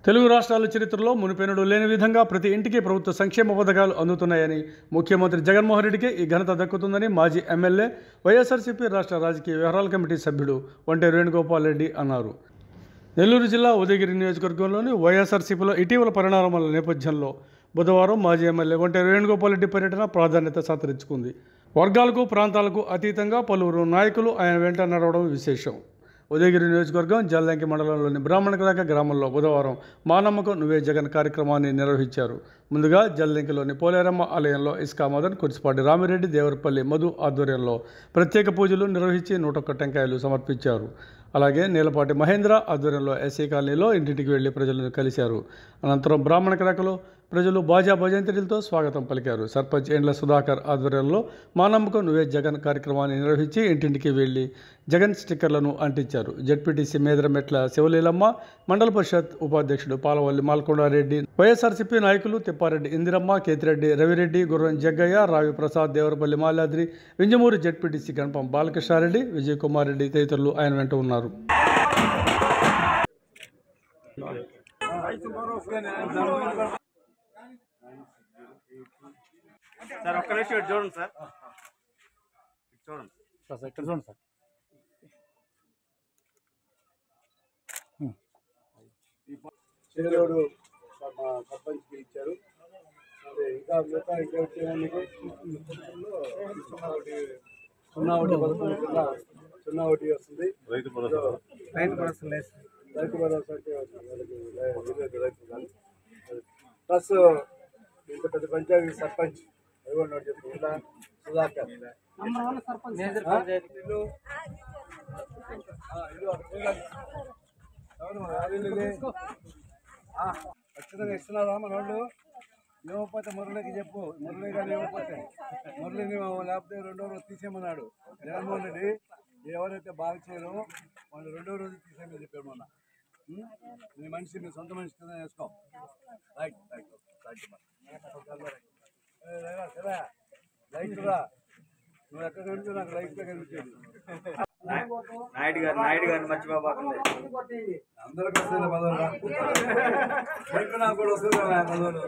తెలుగు రాష్ట్రాల చరిత్రలో మునిపెనుడు లేని విధంగా ప్రతి ఇంటికి ప్రభుత్వ సంక్షేమ పథకాలు అందుతున్నాయని ముఖ్యమంత్రి జగన్మోహన్ రెడ్డికి ఈ ఘనత దక్కుతుందని మాజీ ఎమ్మెల్యే వైఎస్ఆర్సీపీ రాష్ట్ర రాజకీయ వ్యవహారాల కమిటీ సభ్యుడు వంటే వేణుగోపాల్ రెడ్డి అన్నారు నెల్లూరు జిల్లా ఉదయగిరి నియోజకవర్గంలోని వైఎస్ఆర్సీపీలో ఇటీవల పరిణామాల నేపథ్యంలో బుధవారం మాజీ ఎమ్మెల్యే వంటి వేణుగోపాల్ రెడ్డి పర్యటన ప్రాధాన్యత సంతరించుకుంది వర్గాలకు ప్రాంతాలకు అతీతంగా పలువురు నాయకులు ఆయన వెంట నడవడం విశేషం ఉదయగిరి నియోజకవర్గం జల్లంకి మండలంలోని బ్రాహ్మణకరాక గ్రామంలో బుధవారం మా నమ్మకం నువ్వే జగన్ కార్యక్రమాన్ని నిర్వహించారు ముందుగా జల్లంకిలోని పోలేరమ్మ ఆలయంలో ఇస్కా మదన్ కురిసిపాటి రామిరెడ్డి దేవరపల్లి మధు ఆధ్వర్యంలో ప్రత్యేక పూజలు నిర్వహించి నూట ఒక్క టెంకాయలు సమర్పించారు అలాగే నీలపాటి మహేంద్ర ఆధ్వర్యంలో ఎస్సీ కాలనీలో ఇంటింటికి వెళ్లి ప్రజలను కలిశారు అనంతరం బ్రాహ్మణ కళకలో ప్రజలు బాజా భజంత్రిలతో స్వాగతం పలికారు సర్పంచ్ ఎండ్ల సుధాకర్ ఆధ్వర్యంలో మా నమ్మకం నువ్వే జగన్ కార్యక్రమాన్ని నిర్వహించి ఇంటింటికి వెళ్లి జగన్ స్టిక్కర్లను అంటించారు జడ్పీటీసీ మేదరమెట్ల శివలీలమ్మ మండల పరిషత్ ఉపాధ్యక్షుడు పాలవల్లి మాల్కొండారెడ్డి వైఎస్ఆర్సీపీ నాయకులు తిప్పారెడ్డి ఇందిరమ్మ కేతిరెడ్డి రవిరెడ్డి గుర్రం జగ్గయ్య రావి ప్రసాద్ దేవరపల్లి మాల్యాద్రి వింజమూరు జడ్పీటీసీ గణపం బాలకృష్ణారెడ్డి విజయకుమార్ రెడ్డి తదితరులు ఆయన వెంట ఉన్నారు సార్ ఒక్క నిమిషం ఇటు చూడండి సార్ ఇటు చూడండి సార్ ఇక్కడ చూడండి సార్ చేలోడు మా సర్పంచ్కి ఇచ్చారు మరి ఇంకా మిగతా ఇంకా వచ్చేదానికి సున్నా ఒకటి సున్నా ఒకటి పథకం కింద సున్నా ఒకటి వస్తుంది రైతు భరోసా రైతు భరోసా రైతు భరోసాకి వాళ్ళకి విలేజ్ రైతు కాదు. ప్లస్ ఇంత పెద్ద పంచాయతీ సర్పంచ్ ఎవరు చెప్తుందా సుధాకర్ ఇల్లు ఆ, ఇల్లు అక్కడ చూడాలి. అవును ఆ ఇల్లు ఇదే. ఆ, ఖచ్చితంగా ఇస్తున్నారా మన వాళ్ళు ఇవ్వకపోతే మురళికి చెప్పు మురళి గారు ఇవ్వకపోతే మురళిని లేకపోతే రెండో రోజు తీసేయమన్నాడు జగన్మోహన్ రెడ్డి ఎవరైతే బాగా చేయరో వాళ్ళు రెండో రోజు తీసేయమని చెప్పాడు మొన్న ఉం? నీ మనిషి నీ సొంత మనిషి కింద వేసుకో రైట్ రైట్ రైట్ ఏ, లేరా, సరే లైట్ రా నువ్వు ఎక్కడ కనిపించు నాకు లైట్ కనిపించేది నాయుడు గారు నాయుడు గారిని మర్చిపోబాకండి అందరికీ వస్తుంది పదవులు రైతు నాకు కూడా వస్తుంది కదా పదవులు